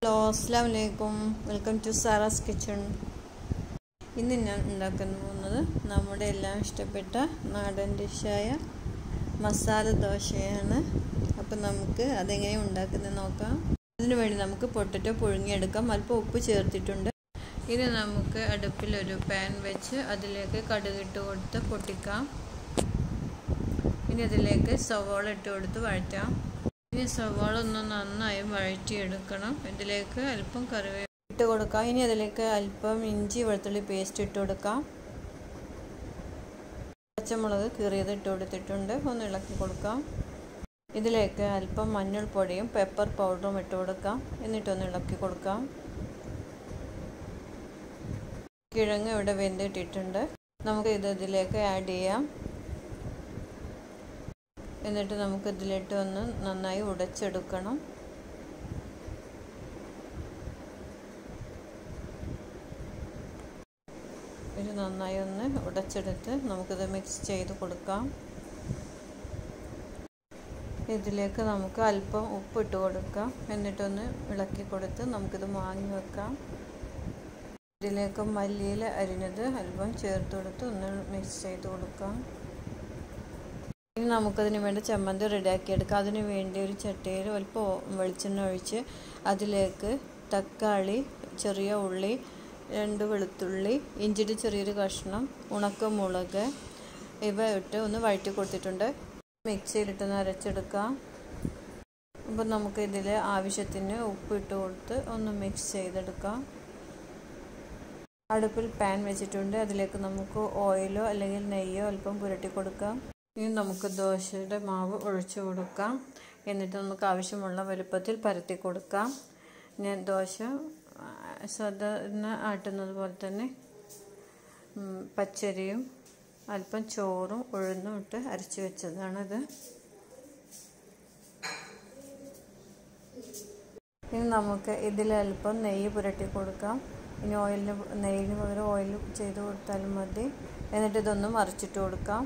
hello അസ്സാം വലൈക്കും welcome to Sara's kitchen ഇന്ന് ഞാൻ ഉണ്ടാക്കാൻ പോകുന്നത് നമ്മുടെ എല്ലാം ഇഷ്ടപ്പെട്ട നാടൻ ഡിഷായ മസാല ദോശയാണ് അപ്പം നമുക്ക് അതെങ്ങനെ ഉണ്ടാക്കുന്നത് നോക്കാം അതിനു വേണ്ടി നമുക്ക് പൊട്ടറ്റോ പുഴുങ്ങിയെടുക്കാം അല്പം ഉപ്പ് ചേർത്തിട്ടുണ്ട് ഇത് നമുക്ക് അടുപ്പിലൊരു പാൻ വെച്ച് അതിലേക്ക് കടുകിട്ട് കൊടുത്ത് പൊട്ടിക്കാം ഇനി അതിലേക്ക് സവോള ഇട്ട് കൊടുത്ത് വഴറ്റാം ഇനി സവാള ഒന്ന് നന്നായി വഴറ്റിയെടുക്കണം ഇതിലേക്ക് അല്പം കറിവേ ഇട്ട് കൊടുക്കാം ഇനി അതിലേക്ക് അല്പം ഇഞ്ചി വെളുത്തുള്ളി പേസ്റ്റ് ഇട്ട് കൊടുക്കാം പച്ചമുളക് കീറിയത് ഇട്ട് കൊടുത്തിട്ടുണ്ട് ഒന്ന് ഇളക്കി കൊടുക്കാം ഇതിലേക്ക് അല്പം മഞ്ഞൾപ്പൊടിയും പെപ്പർ പൗഡറും ഇട്ട് കൊടുക്കാം എന്നിട്ടൊന്ന് ഇളക്കി കൊടുക്കാം കിഴങ്ങ് ഇവിടെ വെന്തിട്ടിട്ടുണ്ട് നമുക്ക് ഇത് ഇതിലേക്ക് ആഡ് ചെയ്യാം എന്നിട്ട് നമുക്ക് ഇതിലിട്ട് ഒന്ന് നന്നായി ഉടച്ചെടുക്കണം ഇത് നന്നായി ഒന്ന് ഉടച്ചെടുത്ത് നമുക്കിത് മിക്സ് ചെയ്ത് കൊടുക്കാം ഇതിലേക്ക് നമുക്ക് അല്പം ഉപ്പിട്ട് കൊടുക്കാം എന്നിട്ടൊന്ന് ഇളക്കി കൊടുത്ത് നമുക്കിത് വാങ്ങി വെക്കാം ഇതിലേക്ക് മല്ലിയില അരിഞ്ഞത് അല്പം ചേർത്ത് കൊടുത്ത് ഒന്ന് മിക്സ് ചെയ്ത് കൊടുക്കാം ഇനി നമുക്കതിന് വേണ്ടി ചമ്മന്തി റെഡിയാക്കി എടുക്കാം അതിന് വേണ്ടി ഒരു ചട്ടിയിൽ അല്പം വെളിച്ചെണ്ണ ഒഴിച്ച് അതിലേക്ക് തക്കാളി ചെറിയ ഉള്ളി രണ്ട് വെളുത്തുള്ളി ഇഞ്ചിയുടെ ചെറിയൊരു കഷ്ണം ഉണക്കമുളക് ഇവ ഇട്ട് ഒന്ന് വഴറ്റി കൊടുത്തിട്ടുണ്ട് മിക്സിയിലിട്ടൊന്ന് അരച്ചെടുക്കാം അപ്പം നമുക്ക് ഇതിൽ ആവശ്യത്തിന് ഉപ്പ് ഇട്ട് കൊടുത്ത് ഒന്ന് മിക്സ് ചെയ്തെടുക്കാം അടുപ്പിൽ പാൻ വെച്ചിട്ടുണ്ട് അതിലേക്ക് നമുക്ക് ഓയിലോ അല്ലെങ്കിൽ നെയ്യോ അല്പം പുരട്ടി കൊടുക്കാം ഇനി നമുക്ക് ദോശയുടെ മാവ് ഒഴിച്ചു കൊടുക്കാം എന്നിട്ട് നമുക്ക് ആവശ്യമുള്ള വലുപ്പത്തിൽ പരത്തി കൊടുക്കാം ഞാൻ ദോശ സാധാരണ ആട്ടുന്നത് പോലെ തന്നെ പച്ചരിയും അല്പം ചോറും ഉഴുന്നും ഇട്ട് അരച്ച് വെച്ചതാണിത് ഇനി നമുക്ക് ഇതിലല്പം നെയ്യ് പുരട്ടി കൊടുക്കാം ഇനി ഓയിലിന് നെയ്യിന് പകരം ഓയിൽ ചെയ്ത് കൊടുത്താലും മതി എന്നിട്ട് ഇതൊന്ന് മറിച്ചിട്ട് കൊടുക്കാം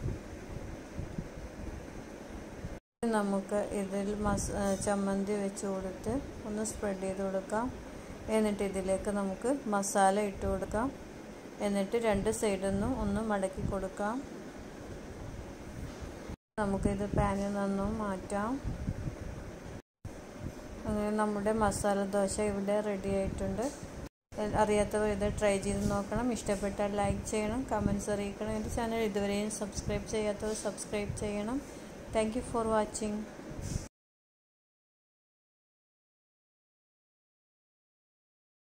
നമുക്ക് ഇതിൽ മസ ചമ്മന്തി വെച്ച് കൊടുത്ത് ഒന്ന് സ്പ്രെഡ് ചെയ്ത് കൊടുക്കാം എന്നിട്ട് ഇതിലേക്ക് നമുക്ക് മസാല ഇട്ട് കൊടുക്കാം എന്നിട്ട് രണ്ട് സൈഡിൽ നിന്നും ഒന്ന് മടക്കി കൊടുക്കാം നമുക്കിത് പാനിൽ നിന്നും മാറ്റാം അങ്ങനെ നമ്മുടെ മസാല ദോശ ഇവിടെ റെഡി ആയിട്ടുണ്ട് അറിയാത്തവർ ഇത് ട്രൈ ചെയ്ത് നോക്കണം ഇഷ്ടപ്പെട്ടാൽ ലൈക്ക് ചെയ്യണം കമൻസ് അറിയിക്കണം എൻ്റെ ചാനൽ ഇതുവരെയും സബ്സ്ക്രൈബ് ചെയ്യാത്തവർ സബ്സ്ക്രൈബ് ചെയ്യണം താങ്ക് യു ഫോർ വാച്ചിങ്